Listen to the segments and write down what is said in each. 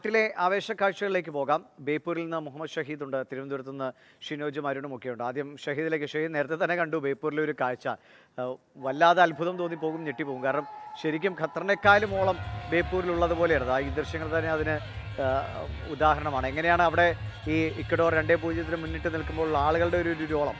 നാട്ടിലെ ആവേശ കാഴ്ചകളിലേക്ക് പോകാം ബേപ്പൂരിൽ നിന്ന് മുഹമ്മദ് ഷഹീദ് ഉണ്ട് തിരുവനന്തപുരത്ത് നിന്ന് ഷിനോജും അരുണും ഒക്കെ ഉണ്ട് ആദ്യം ഷഹീദിലേക്ക് ഷഹീദ് നേരത്തെ തന്നെ കണ്ടു ബേപ്പൂരിലെ ഒരു കാഴ്ച ആ, വല്ലാതെ അത്ഭുതം തോന്നി പോകും ഞെട്ടിപ്പോകും കാരണം ശരിക്കും ഖത്തറിനേക്കാളും ഓളം ബേപ്പൂരിലുള്ളതുപോലെയാണ് ആ ഈ ദൃശ്യങ്ങൾ തന്നെ അതിന് ആ, ഉദാഹരണമാണ് എങ്ങനെയാണ് അവിടെ ഈ ഇക്കഡോർ രണ്ടേ പൂജ്യത്തിന് മുന്നിട്ട് നിൽക്കുമ്പോൾ ആളുകളുടെ ഒരു ഒരു ഓളം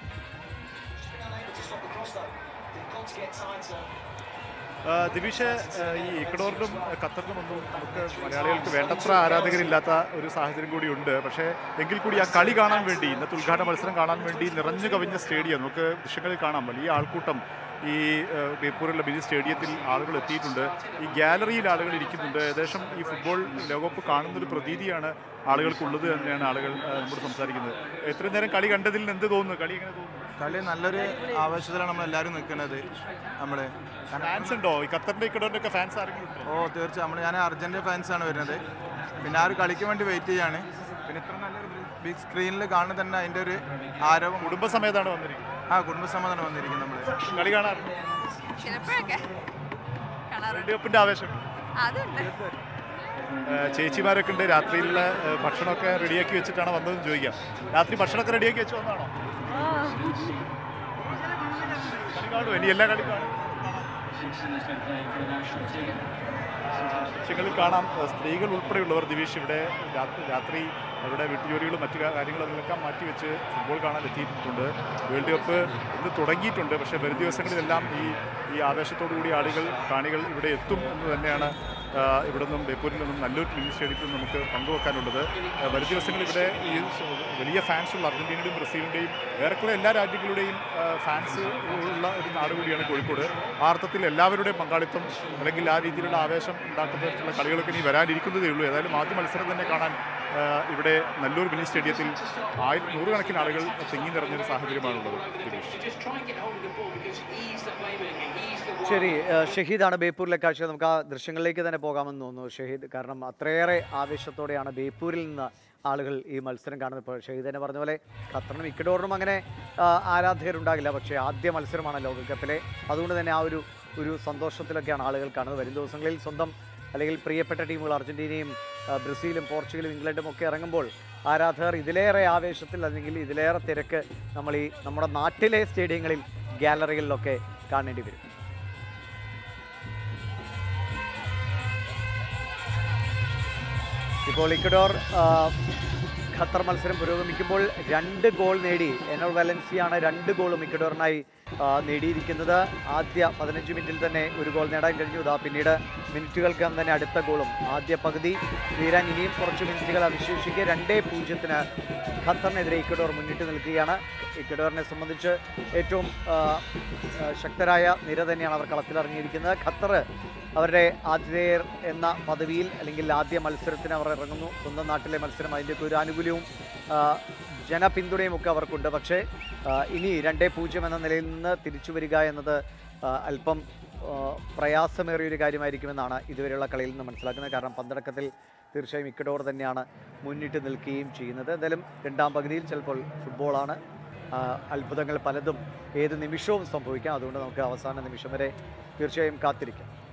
ആ, ദിവിഷ് ആ, ഈ ഇക്കഡോറിലും ഖത്തറിലും ഒന്നും നമുക്ക് മലയാളികൾക്ക് വേണ്ടത്ര ആരാധകരില്ലാത്ത ഒരു സാഹചര്യം കൂടിയുണ്ട് പക്ഷേ എങ്കിൽ കൂടി ആ കളി കാണാൻ വേണ്ടി ഇന്നത്തെ ഉദ്ഘാടന മത്സരം കാണാൻ വേണ്ടി നിറഞ്ഞു കവിഞ്ഞ സ്റ്റേഡിയം നമുക്ക് ദൃശ്യങ്ങളിൽ കാണാം വലിയ ആൾക്കൂട്ടം ഈ ആ, ബേപ്പൂരിലെ മിനി സ്റ്റേഡിയത്തിൽ ആളുകൾ എത്തിയിട്ടുണ്ട് ഈ ഗാലറിയിൽ ആളുകൾ ഇരിക്കുന്നുണ്ട് ഏകദേശം ഈ ഫുട്ബോൾ ലോകകപ്പ് കാണുന്നൊരു പ്രതീതിയാണ് ആളുകൾക്കുള്ളത് തന്നെയാണ് ആളുകൾ ആ, നമ്മോട് സംസാരിക്കുന്നത് എത്രയും നേരം കളി കണ്ടതിൽ നിന്ന് എന്ത് തോന്നുന്നു കളി എങ്ങനെ തോന്നുന്നു കളി നല്ലൊരു ആവേശത്തിലാണ് നമ്മൾ എല്ലാവരും നിൽക്കുന്നത് നമ്മൾ ഫാൻസ് ഉണ്ടോ ഈ ഖത്തറിന്റെ ഇക്കഡോറിന്റെ ഒക്കെ ഫാൻസ് ആരെങ്കിലും ഉണ്ടോ ഓ തീർച്ചയായും നമ്മൾ ഞാൻ അർജൻറ്റീന ഫാൻസാണ് വരുന്നത് പിന്നെ ആ ഒരു കളിക്ക് വേണ്ടി വെയിറ്റ് ചെയ്യാണ് പിന്നെ ഇത്ര നല്ലൊരു ബിഗ് സ്ക്രീനിൽ കാണുന്ന തന്നെ അതിൻ്റെ ഒരു ആരവം കുടുംബസമേതാണ് വന്നിരിക്കുന്നത് ആ കുടുംബസമ്മതമാണ് വന്നിരിക്കുന്നത് നമ്മൾ കളി കാണാറുണ്ട് ചിലപ്പോഴൊക്കെ കാണാറുണ്ട് വേൾഡ് കപ്പിന്റെ ആവേശം അതുണ്ട് ഏഹ് ചേച്ചിമാരൊക്കെ ഉണ്ട് രാത്രിയിലുള്ള ഏഹ് ഭക്ഷണമൊക്കെ റെഡിയാക്കി വെച്ചിട്ടാണ് വന്നതെന്ന് ചോദിക്കാം രാത്രി ഭക്ഷണമൊക്കെ റെഡിയാക്കി വെച്ച് വന്നാണോ കളി കാണുമോ ഇനി എല്ലാ കളി കാണും ദൃശ്യങ്ങളിൽ കാണാം ഏഹ് സ്ത്രീകൾ ഉൾപ്പെടെയുള്ളവർ ദിവിഷ് ഇവിടെ രാത്രി രാത്രി അവരുടെ വീട്ടുജോലികളും മറ്റു കാ- കാര്യങ്ങളും അതിലൊക്കെ മാറ്റിവെച്ച് ഫുട്ബോൾ കാണാൻ എത്തിയിട്ടുണ്ട് വേൾഡ് കപ്പ് ഇന്ന് തുടങ്ങിയിട്ടുണ്ട് പക്ഷേ വരും ദിവസങ്ങളിലെല്ലാം ഈ ഈ ആവേശത്തോടു കൂടി ആളുകൾ കാണികൾ ഇവിടെ എത്തും എന്ന് തന്നെയാണ് ആഹ് ഇവിടെ നിന്നും ബേപ്പൂരിൽ നിന്നും നല്ലൊരു മിനി സ്റ്റേഡിയത്തിൽ നിന്നും നമുക്ക് പങ്കുവെക്കാനുള്ളത് ആഹ് വരും ദിവസങ്ങളിൽ ഇവിടെ ഈ സ- വലിയ ഫാൻസുള്ള അർജന്റീനയുടെയും ബ്രസീലിൻ്റെയും ഏറെക്കുറെ എല്ലാ രാജ്യങ്ങളുടെയും ആഹ് ഫാൻസ് ഉള്ള ഒരു നാട് കൂടിയാണ് കോഴിക്കോട് ആ അർത്ഥത്തിൽ എല്ലാവരുടെയും പങ്കാളിത്തം അല്ലെങ്കിൽ ആ രീതിയിലുള്ള ആവേശം ഉണ്ടാക്കുന്ന തരത്തിലുള്ള കളികളൊക്കെ ഇനി വരാനിരിക്കുന്നതേ ഉള്ളൂ ഏതായാലും ആദ്യ മത്സരം തന്നെ കാണാൻ ആഹ് ഇവിടെ നല്ലൂർ മിനി സ്റ്റേഡിയത്തിൽ ആയിരം നൂറുകണക്കിന് ആളുകൾ തിങ്ങി നിറഞ്ഞൊരു സാഹചര്യമാണുള്ളത് ദിനേഷ് ശരി ഏഹ് ഷഹീദാണ് ബേപ്പൂരിലെ കാഴ്ച നമുക്ക് ആ ദൃശ്യങ്ങളിലേക്ക് തന്നെ പോകാമെന്ന് തോന്നുന്നു ഷഹീദ് കാരണം അത്രയേറെ ആവേശത്തോടെയാണ് ബേപ്പൂരിൽ നിന്ന് ആളുകൾ ഈ മത്സരം കാണുന്നത് ഇപ്പോൾ ഷഹീദ് തന്നെ പറഞ്ഞ പോലെ ഖത്തറിനും ഇക്കഡോറിനും അങ്ങനെ ആ, ആരാധകരുണ്ടാകില്ല പക്ഷേ ആദ്യ മത്സരമാണ് ലോകകപ്പിലെ അതുകൊണ്ട് തന്നെ ആ ഒരു ഒരു സന്തോഷത്തിലൊക്കെയാണ് ആളുകൾ കാണുന്നത് വരും ദിവസങ്ങളിൽ സ്വന്തം അല്ലെങ്കിൽ പ്രിയപ്പെട്ട ടീമുകൾ അർജന്റീനയും ആ, ബ്രസീലും പോർച്ചുഗലും ഇംഗ്ലണ്ടും ഒക്കെ ഇറങ്ങുമ്പോൾ ആരാധകർ ഇതിലേറെ ആവേശത്തിൽ അല്ലെങ്കിൽ ഇതിലേറെ തിരക്ക് നമ്മൾ ഈ നമ്മുടെ നാട്ടിലെ സ്റ്റേഡിയങ്ങളിൽ ഗാലറികളിലൊക്കെ കാണേണ്ടി വരും ഇപ്പോൾ ഇക്കഡോർ ആ, ഖത്തർ മത്സരം പുരോഗമിക്കുമ്പോൾ രണ്ട് ഗോൾ നേടി എനോൾ വലൻസിയാണ് രണ്ട് ഗോളും ഇക്കഡോറിനായി ആ, നേടിയിരിക്കുന്നത് ആദ്യ പതിനഞ്ച് മിനിറ്റിൽ തന്നെ ഒരു ഗോൾ നേടാൻ കഴിഞ്ഞു ഇതാ പിന്നീട് മിനിറ്റുകൾക്കകം തന്നെ അടുത്ത ഗോളും ആദ്യ പകുതി തീരാൻ ഇനിയും കുറച്ച് മിനിറ്റുകൾ അവശേഷിക്കെ രണ്ടേ പൂജ്യത്തിന് ഖത്തറിനെതിരെ ഇക്കഡോർ മുന്നിട്ട് നിൽക്കുകയാണ് ഇക്കഡോറിനെ സംബന്ധിച്ച് ഏറ്റവും ആ, ആ, ശക്തരായ നിര തന്നെയാണ് അവർ കളത്തിലിറങ്ങിയിരിക്കുന്നത് ഖത്തർ അവരുടെ ആതിഥേയർ എന്ന പദവിയിൽ അല്ലെങ്കിൽ ആദ്യ മത്സരത്തിന് അവർ ഇറങ്ങുന്നു സ്വന്തം നാട്ടിലെ മത്സരം അതിൻ്റെയൊക്കെ ഒരു ആനുകൂല്യവും ആ, ജനപിന്തുണയും ഒക്കെ അവർക്കുണ്ട് പക്ഷേ ആ, ഇനി രണ്ടേ പൂജ്യം എന്ന നിലയിൽ നിന്ന് തിരിച്ചു വരിക എന്നത് ആ, അല്പം ആ, പ്രയാസമേറിയ ഒരു കാര്യമായിരിക്കുമെന്നാണ് ഇതുവരെയുള്ള കളിയിൽ നിന്ന് മനസ്സിലാക്കുന്നത് കാരണം പന്തടക്കത്തിൽ തീർച്ചയായും ഇക്കഡോർ തന്നെയാണ് മുന്നിട്ട് നിൽക്കുകയും ചെയ്യുന്നത് എന്തായാലും രണ്ടാം പകുതിയിൽ ചിലപ്പോൾ ഫുട്ബോളാണ് ആ, അത്ഭുതങ്ങൾ പലതും ഏത് നിമിഷവും സംഭവിക്കാം അതുകൊണ്ട് നമുക്ക് അവസാന നിമിഷം വരെ തീർച്ചയായും കാത്തിരിക്കാം